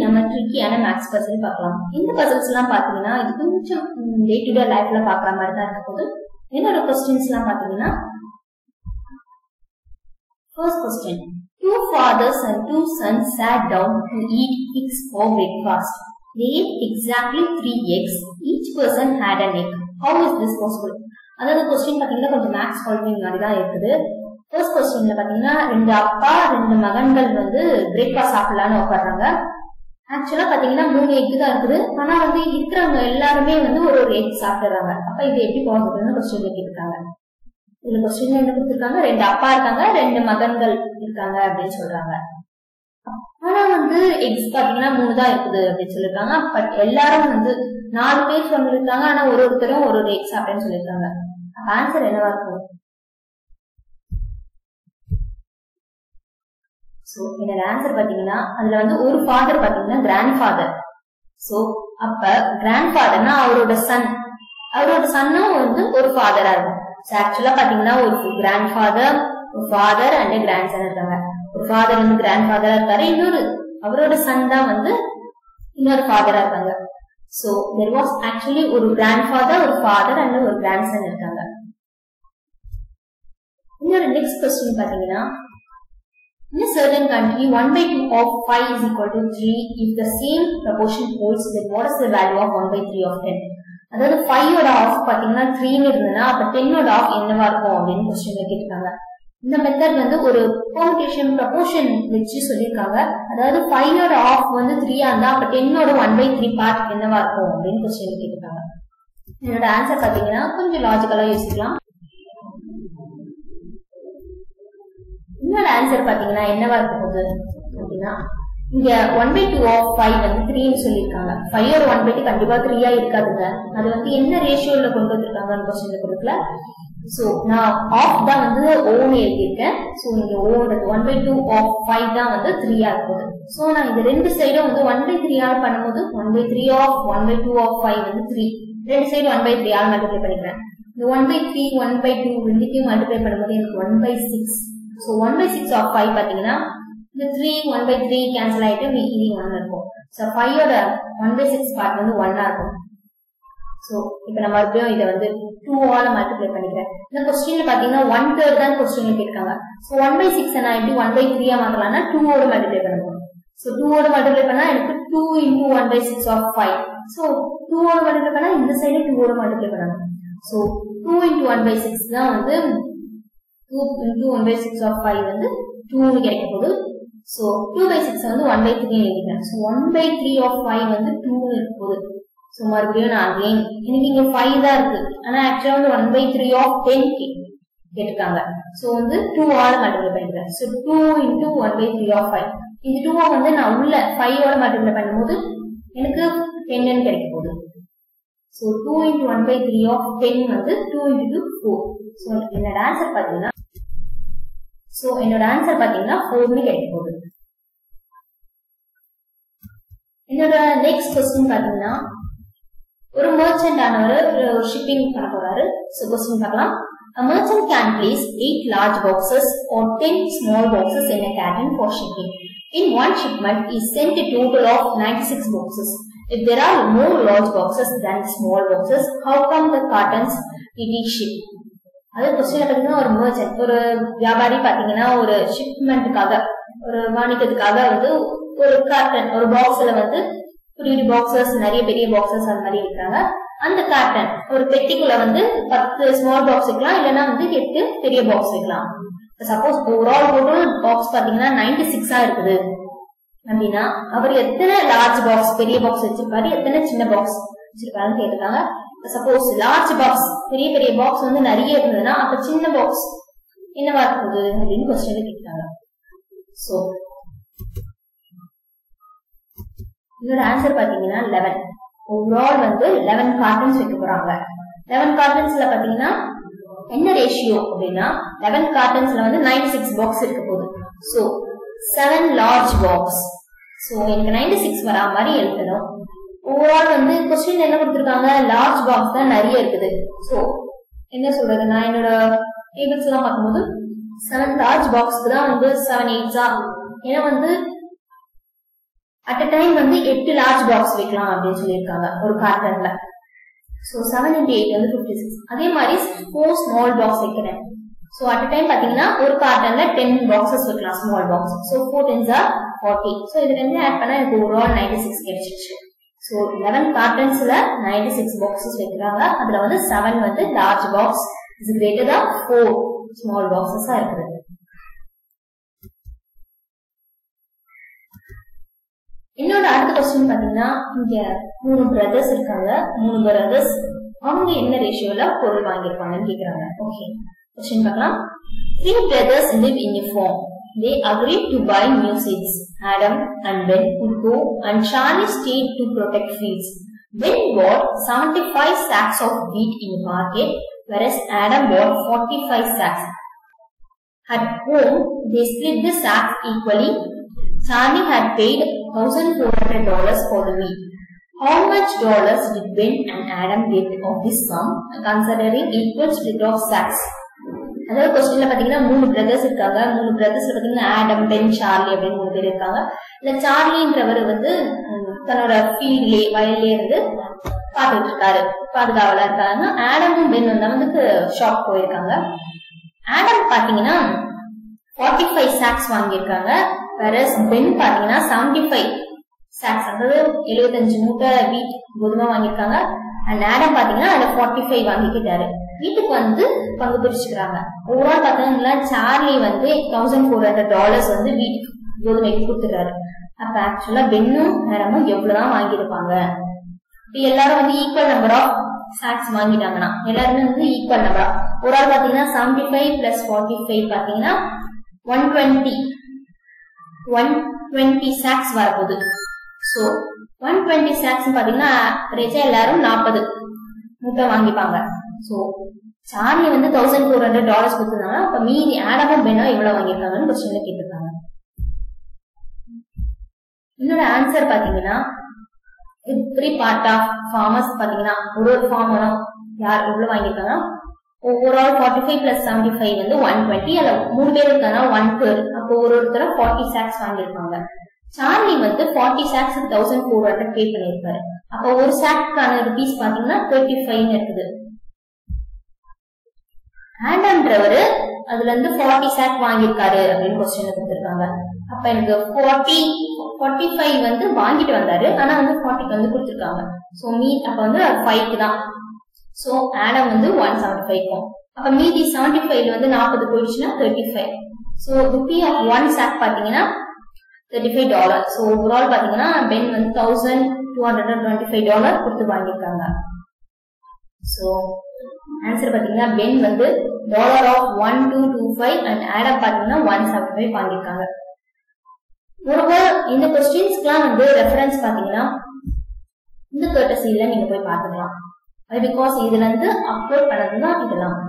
நம்ம ட்ரிக்கியான மேக்ஸ் பசில் பார்க்கலாம் இந்த பசில்ஸ் எல்லாம் பாத்தீங்கன்னா இது கொஞ்சம் டே டு டே லைஃப்ல பாக்குற மாதிரி தான் இருக்க போது என்னோட கொஸ்டின்ஸ் எல்லாம் பாத்தீங்கன்னா first question Two fathers and two sons sat down to eat eggs for breakfast. They ate exactly three eggs. Each person had an egg. How is this possible? அதாவது கொஸ்டின் பாத்தீங்கன்னா கொஞ்சம் மேக்ஸ் சால்விங் மாதிரி தான் இருக்குது first கொஸ்டின்ல பாத்தீங்கன்னா ரெண்டு அப்பா ரெண்டு மகன்கள் வந்து பிரேக்ஃபாஸ்ட் சாப்பிடலான்னு உட்காடுறாங்க ஆக்சுவலா பாத்தீங்கன்னா மூணு எக் தான் இருக்குது ஆனா வந்து இருக்கிறவங்க எல்லாருமே வந்து ஒரு ஒரு எக் சாப்பிடுறாங்க அப்ப இது எப்படி பாசிபிள்னு கொஸ்டின் கேட்டிருக்காங்க இதுல கொஸ்டின் என்ன கொடுத்திருக்காங்க ரெண்டு அப்பா இருக்காங்க ரெண்டு மகன்கள் இருக்காங்க அப்படின்னு சொல்றாங்க ஆனா வந்து எக்ஸ் பாத்தீங்கன்னா மூணு தான் இருக்குது அப்படின்னு சொல்லிருக்காங்க பட் எல்லாரும் வந்து நாலு பேர் சொல்லிருக்காங்க ஆனா ஒரு ஒருத்தரும் ஒரு ஒரு எக்ஸ் அப்படின்னு சொல்லிருக்காங்க ஆன்சர் என்னவா இருக்கும் சோ என்னோட ஆன்சர் பாத்தீங்கன்னா அதுல வந்து ஒரு ஃபாதர் பாத்தீங்கன்னா கிராண்ட் ஃபாதர் சோ அப்ப கிராண்ட் ஃபாதர்னா அவரோட சன் அவரோட சன்னும் வந்து ஒரு ஃபாதரா இருக்கும் ஆக்சுவலா பாத்தீங்கன்னா ஒரு கிராண்ட் ஃபாதர் ஒரு ஃபாதர் அண்ட் கிராண்ட் சன் இருக்காங்க ஒரு ஃபாதர் வந்து கிராண்ட் ஃபாதரா இருக்காரு இன்னொரு அவரோட சன் தான் வந்து இன்னொரு ஃபாதரா இருக்காங்க சோ தெர் வாஸ் ஆக்சுவலி ஒரு கிராண்ட் ஃபாதர் ஒரு ஃபாதர் அண்ட் ஒரு கிராண்ட் சன் இருக்காங்க இன்னொரு நெக்ஸ்ட் கொஸ்டின் பாத்தீங்கன்னா In a certain country, 1 by 2 of 5 is equal to 3. If the same proportion holds, then what is the value of 1 by 3 of 10? அதாவது ஃபைவோட of பாத்தீங்கன்னா த்ரீன்னு இருந்ததுன்னா அப்ப டென்னோட ஆஃப் என்னவா இருக்கும் அப்படின்னு கொஸ்டின் கேட்டிருக்காங்க இந்த மெத்தட் வந்து ஒரு பெர்முடேஷன் ப்ரப்போர்ஷன் வச்சு சொல்லியிருக்காங்க அதாவது ஃபைவோட ஆஃப் வந்து த்ரீயா இருந்தா அப்ப டென்னோட ஒன் பை த்ரீ பார்ட் என்னவா இருக்கும் அப்படின்னு கொஸ்டின் கேட்டிருக்காங்க என்னோட ஆன்சர் பாத்தீங்கன்னா கொஞ்சம் லாஜிக்கலா யோசிக்கலாம் இன்னொரு ஆன்சர் பாத்தீங்கன்னா என்னவா இருக்க போகுது அப்படின்னா இங்க one by two of five வந்து த்ரீன்னு சொல்லியிருக்காங்க ஃபைவ் ஒரு ஒன் பை டூ கண்டிப்பா த்ரீயா இருக்காதுங்க அது வந்து என்ன ரேஷியோல கொண்டு வந்திருக்காங்கன்னு கொஸ்டின் கொடுக்கல சோ நான் ஆஃப் தான் வந்து ஓன்னு எழுதியிருக்கேன் சோ இங்க ஓன்றது one by two of five தான் வந்து த்ரீயா இருக்குது சோ நான் இந்த ரெண்டு சைடும் வந்து ஒன் பை த்ரீயால் பண்ணும்போது one by three of one by two of five வந்து த்ரீ ரெண்டு side one by three all multiply பண்ணிக்கிறேன் இந்த one by three one by two ரெண்டுத்தையும் மல்டிப்ளை பண்ணும்போது எனக்கு one by six so one by six of five பார்த்தீங்கன்னா இந்த three one by three cancel ஆயிட்டு மீதி ஒன் இருக்கும் ஸோ ஃபைவோட ஒன் பை சிக்ஸ் பார்ட் வந்து ஒன்னா இருக்கும் ஸோ இப்போ நான் மறுபடியும் இதை வந்து டூ ஆல மல்டிப்ளை பண்ணிக்கிறேன் இந்த கொஸ்டின்ல பாத்தீங்கன்னா ஒன் தேர்ட் தான் கொஸ்டின் கேட்டிருக்காங்க ஸோ ஒன் பை சிக்ஸ் நான் எப்படி ஒன் பை த்ரீயா மாத்தலாம்னா டூவோட மல்டிப்ளை பண்ணுவோம் ஸோ டூவோட மல்டிப்ளை பண்ணா எனக்கு two into one by six of five so டூவோட மல்டிப்ளை பண்ணா இந்த சைடு டூவோட மல்டிப்ளை பண்ணணும் so two into one by six தான் வந்து two into one by six of five வந்து டூன்னு கிடைக்க போகுது ஸோ டூ பை சிக்ஸ் வந்து ஒன் பை த்ரீ எழுதிக்கிறேன் so one by three of five வந்து டூன்னு இருக்க போகுது ஸோ மறுபடியும் நான் அகைன் எனக்கு இங்க ஃபைவ் தான் இருக்கு ஆனா ஆக்சுவலா வந்து one by three of ten கேட்டிருக்காங்க ஸோ வந்து டூ ஆல் மல்டிப்ளை பண்ணிக்கிறேன் so two into one by three of five இந்த டூவை வந்து நான் உள்ள ஃபைவோட மல்டிப்ளை பண்ணும்போது எனக்கு டென்னு கிடைக்க போகுது so two into one by three of ten வந்து டூ இன்டூ ஃபோர் ஸோ என்னோட ஆன்சர் பார்த்தீங்கன்னா ஸோ என்னோட ஆன்சர் பார்த்தீங்கன்னா ஃபோர்னு கிடைக்க போகுது என்னோட நெக்ஸ்ட் கொஸ்டின் பார்த்தீங்கன்னா ஒரு மர்ச்சன்ட் ஆனவர் ஒரு ஷிப்பிங் பண்ண போறாரு ஸோ கொஸ்டின் பார்க்கலாம் A merchant can place 8 large boxes or 10 small boxes in a carton for shipping. In one shipment, he sent a total of 96 boxes. If there are more large boxes than small boxes, how come the cartons did he ship? அது question பார்த்தீங்கன்னா ஒரு merchant ஒரு வியாபாரி பார்த்தீங்கன்னா ஒரு ஷிப்மெண்ட்டுக்காக ஒரு வாணிகத்துக்காக வந்து ஒரு கார்டன் ஒரு பாக்ஸ்ல வந்து குடி குடி பாக்ஸஸ் நிறைய பெரிய பாக்ஸஸ் அந்த மாதிரி இருக்கிறாங்க அந்த கார்டன் ஒரு பெட்டிக்குள்ள வந்து பத்து ஸ்மால் பாக்ஸ் வைக்கலாம் இல்லைன்னா வந்து எட்டு பெரிய பாக்ஸ் வைக்கலாம் சப்போஸ் ஓவரால் டோட்டல் பாக்ஸ் பாத்தீங்கன்னா நைன்டி சிக்ஸா இருக்குது அப்படின்னா அவர் எத்தனை லார்ஜ் பாக்ஸ் பெரிய பாக்ஸ் வச்சிருப்பாரு எத்தனை சின்ன பாக்ஸ் வச்சிருக்காருன்னு கேட்டிருக்காங்க சப்போஸ் லார்ஜ் பாக்ஸ் பெரிய பெரிய பாக்ஸ் வந்து நிறைய இருந்ததுன்னா அப்ப சின்ன பாக்ஸ் என்னவா இருக்குது அப்படின்னு கொஸ்டின் கேட்டாங்க சோ இதோட ஆன்சர் பாத்தீங்கன்னா லெவன் ஓவரால் வந்து லெவன் கார்டன்ஸ் வைக்க போறாங்க லெவன் கார்டன்ஸ்ல பாத்தீங்கன்னா என்ன ரேஷியோ அப்படின்னா லெவன் கார்டன்ஸ்ல வந்து நைன்டி சிக்ஸ் பாக்ஸ் இருக்க போகுது so seven large box so எனக்கு நைன்டி சிக்ஸ் வரா மாதிரி எழுதணும் ஓவரால் வந்து கொஸ்டின் என்ன கொடுத்துருக்காங்க லார்ஜ் பாக்ஸ் தான் நிறைய இருக்குது ஸோ என்ன சொல்றது நான் என்னோட டேபிள்ஸ் எல்லாம் பார்க்கும்போது செவன் லார்ஜ் பாக்ஸ்க்கு தான் வந்து செவன் எயிட்ஸா ஏன்னா வந்து அட் அ டைம் வந்து எட்டு லார்ஜ் பாக்ஸ் வைக்கலாம் அப்படின்னு சொல்லியிருக்காங்க ஒரு கார்டன்ல ஸோ செவன் இன்டி எயிட் வந்து ஃபிஃப்டி சிக்ஸ் அதே மாதிரி ஃபோர் ஸ்மால் பாக்ஸ் வைக்கிறேன் ஸோ அட் அ டைம் பார்த்தீங்கன்னா ஒரு கார்டன்ல டென் பாக்ஸஸ் வைக்கலாம் small box so four tens are forty so இது ரெண்டு ஆட் பண்ணா எனக்கு ஒரு ஆல் நைன்டி சிக்ஸ் கிடைச்சிச்சு ஸோ லெவன் கார்டன்ஸ்ல நைன்டி சிக்ஸ் பாக்ஸஸ் வைக்கிறாங்க அதுல வந்து செவன் வந்து large box is greater than four small பாக்ஸஸா இருக்குது என்னோட அடுத்த கொஸ்டின் பாத்தீங்கன்னா இங்க மூணு பிரதர்ஸ் இருக்காங்க மூணு பிரதர்ஸ் அவங்க என்ன ரேஷியோல பொருள் வாங்கியிருப்பாங்கன்னு கேக்குறாங்க ஓகே கொஸ்டின் பார்க்கலாம் three brothers live in a farm they agreed to buy new seeds adam and ben would go and charlie stayed to protect fields ben bought 75 sacks of wheat in the market whereas adam bought 45 sacks at home they split the sacks equally Charlie had paid $1,400 for the wheat. How much dollars did Ben and Adam get of this sum considering equal split of sacks? அதாவது கொஸ்டின்ல பாத்தீங்கன்னா மூணு brothers இருக்காங்க மூணு brothers பாத்தீங்கன்னா Adam pen Charlie அப்படின்னு மூணு பேர் இருக்காங்க இல்ல சார்லின்றவர் வந்து உம், தன்னோட ஃபீல்ட்லயே வயல்லே இருந்து பாத்துட்டு இருக்காரு பாதுகாவலா இருக்காங்க ஆடமும் பென் வந்து வந்து ஷாப் போயிருக்காங்க ஆடம் பாத்தீங்கன்னா ஃபார்ட்டி ஃபைவ் சாக்ஸ் வாங்கியிருக்காங்க வெரஸ் பென் பாத்தீங்கன்னா செவன்டி ஃபைவ் சாக்ஸ் அதாவது எழுபத்தஞ்சு மூட்டை வீட் கோதுமை வாங்கியிருக்காங்க அண்ட் ஆடம் பாத்தீங்கன்னா அதுல ஃபார்ட்டி ஃபைவ் வாங்கிக்கிட்டாரு வீட்டுக்கு வந்து பங்கு பிரிச்சுக்கிறாங்க ஓவரால் பாத்தீங்கன்னா சார்லி வந்து தௌசண்ட் ஃபோர் ஹண்ட்ரட் டாலர்ஸ் வந்து வீட்டுக்கு கோதுமைக்கு கொடுத்துட்டாரு அப்ப ஆக்சுவலா பென்னும் ஆடமும் எவ்வளவுதான் வாங்கியிருப்பாங்க இப்ப எல்லாரும் வந்து ஈக்குவல் நம்பர் ஆஃப் சாக்ஸ் வாங்கிட்டாங்கன்னா எல்லாருமே வந்து ஈக்குவல் நம்பர் ஒரு ஆள் பாத்தீங்கன்னா seventy five plus forty five பாத்தீங்கன்னா one twenty one twenty sacks வரப்போகுது ஸோ ஒன் டுவெண்ட்டி சாக்ஸ் பாத்தீங்கன்னா ரேஜா எல்லாரும் நாற்பது மூட்டை வாங்கிப்பாங்க ஸோ சார்லி வந்து தௌசண்ட் ஃபோர் ஹண்ட்ரட் டாலர்ஸ் கொடுத்துருந்தாங்க அப்ப மீதி ஆடமும் பெண்ணா எவ்வளவு வாங்கியிருக்காங்கன்னு கொஸ்டின்ல கேட்டிருக்காங்க என்னோட ஆன்சர் பாத்தீங்கன்னா எவ்ரி பார்ட் ஆஃப் ஃபார்மர்ஸ் பாத்தீங்கன்னா ஒரு ஒரு ஃபார்மரும் யார் எவ்வளவு வாங்கியிருக்காங்க overall forty five plus seventy five வந்து ஒன் டுவெண்ட்டி அதில் மூணு பேர் இருக்காங்க ஒன் பேர் அப்போ ஒரு ஒருத்தர ஃபார்ட்டி சாக்ஸ் வாங்கியிருப்பாங்க சார்லி வந்து forty sacks thousand four hundred pay பண்ணியிருப்பாரு அப்போ ஒரு சாக்க்கான ருபீஸ் பாத்தீங்கன்னா தேர்ட்டி ஃபைவ்னு இருக்குது ஆண்டம்ன்றவர் அதுல இருந்து ஃபார்ட்டி சாக் வாங்கியிருக்காரு அப்படின்னு கொஸ்டின் கொடுத்துருக்காங்க அப்ப எனக்கு ஃபார்ட்டி ஃபார்ட்டி ஃபைவ் வந்து வாங்கிட்டு வந்தாரு ஆனா வந்து ஃபார்ட்டிக்கு வந்து கொடுத்துருக்காங்க ஸோ மீ அப்ப வந்து ஃபைவ்க்கு தான் ஸோ ஆடம் வந்து ஒன் செவன்டி ஃபைவ்க்கும் அப்ப மீதி செவன்டி ஃபைவ்ல வந்து நாற்பது போயிடுச்சுன்னா thirty five so rupee of one sack பாத்தீங்கன்னா thirty five dollar so overall பாத்தீங்கன்னா பென் வந்து thousand two hundred and twenty five dollar கொடுத்து வாங்கியிருக்காங்க ஸோ ஆன்சர் பாத்தீங்கன்னா பென் வந்து dollar of one two two five and Adam பாத்தீங்கன்னா one seven five வாங்கியிருக்காங்க ஒருவர் இந்த கொஸ்டின்ஸ்க்குலாம் வந்து ரெஃபரன்ஸ் பாத்தீங்கன்னா இந்த கர்டசியில நீங்க போய் பாத்துக்கலாம் அது பிகாஸ் இதுல இருந்து அப்லோட் பண்ணது தான் இதெல்லாம்